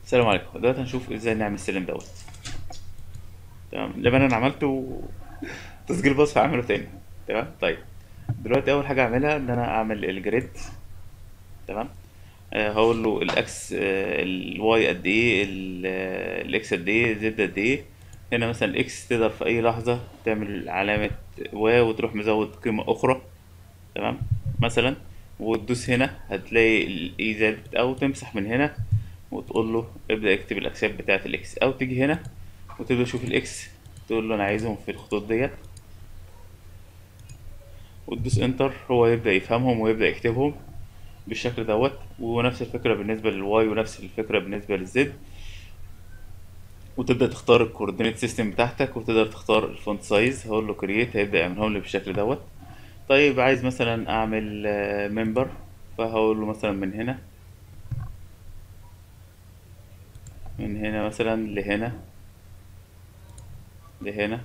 السلام عليكم دلوقتي هنشوف ازاي نعمل السلم دوت تمام لما انا عملته تسجيل بص هعمله تاني تمام طيب دلوقتي اول حاجه اعملها ان انا اعمل الجريد تمام آه هقول له الاكس آه الواي قد ايه ال- آه، الاكس قد ايه زد قد ايه هنا مثلا الاكس تقدر في اي لحظه تعمل علامه واو وتروح مزود قيمه اخرى تمام مثلا وتدوس هنا هتلاقي الاي زد او تمسح من هنا وتقول له ابدا اكتب الاكسات بتاعه الاكس او تيجي هنا وتبدا تشوف الاكس تقول له انا عايزهم في الخطوط ديت وتدوس انتر هو يبدا يفهمهم ويبدا يكتبهم بالشكل دوت ونفس الفكره بالنسبه للواي ونفس الفكره بالنسبه للزد وتبدا تختار الكوردينيت سيستم بتاعتك وتقدر تختار الفونت سايز هقول له كرييت هيبدا يعملهم لي بالشكل دوت طيب عايز مثلا اعمل ممبر فهقول له مثلا من هنا من هنا مثلا لهنا لهنا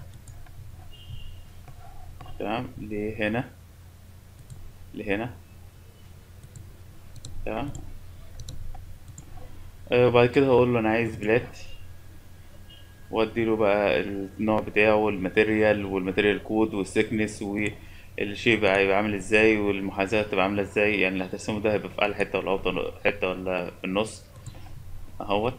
تمام لهنا لهنا تمام آه، وبعد كده هقول له انا عايز بلاد واديله بقى النوع بتاعه والماتيريال والماتيريال كود والسيكنس والشيء بقى هيبقى عامل ازاي والمحاذاة هتبقى عاملة ازاي يعني اللي هترسمه ده هيبقى في اعلى حتة ولا اوطى حتة ولا في النص اهوت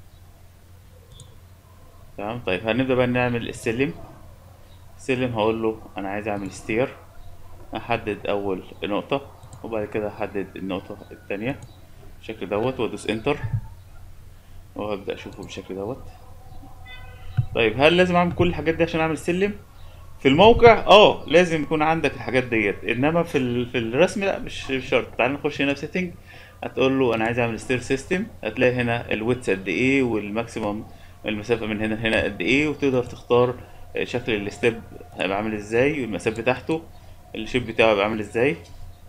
تمام طيب هنبدأ بقى نعمل السلم السلم هقول له انا عايز اعمل ستير احدد اول نقطة وبعد كده احدد النقطة التانية بالشكل دوت وادوس انتر وهبدأ اشوفه بالشكل دوت طيب هل لازم اعمل كل الحاجات دي عشان اعمل سلم في الموقع اه لازم يكون عندك الحاجات ديت انما في ال... في الرسم لا مش مش شرط تعال نخش هنا في سيتنج هتقول له انا عايز اعمل ستير سيستم هتلاقي هنا الويتس قد ايه والماكسيمم المسافه من هنا لهنا قد ايه وتقدر تختار شكل الستيب هيبقى عامل ازاي والمسافه بتاعته الشيب بتاعه هيبقى عامل ازاي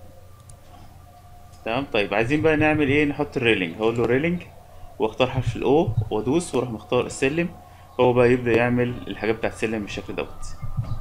تمام طيب عايزين بقى نعمل ايه نحط الريلينج هقول له ريلينج واختار حرف الاو وادوس واروح مختار السلم هو بقى يبدأ يعمل الحاجات بتاعت السلم بالشكل دوت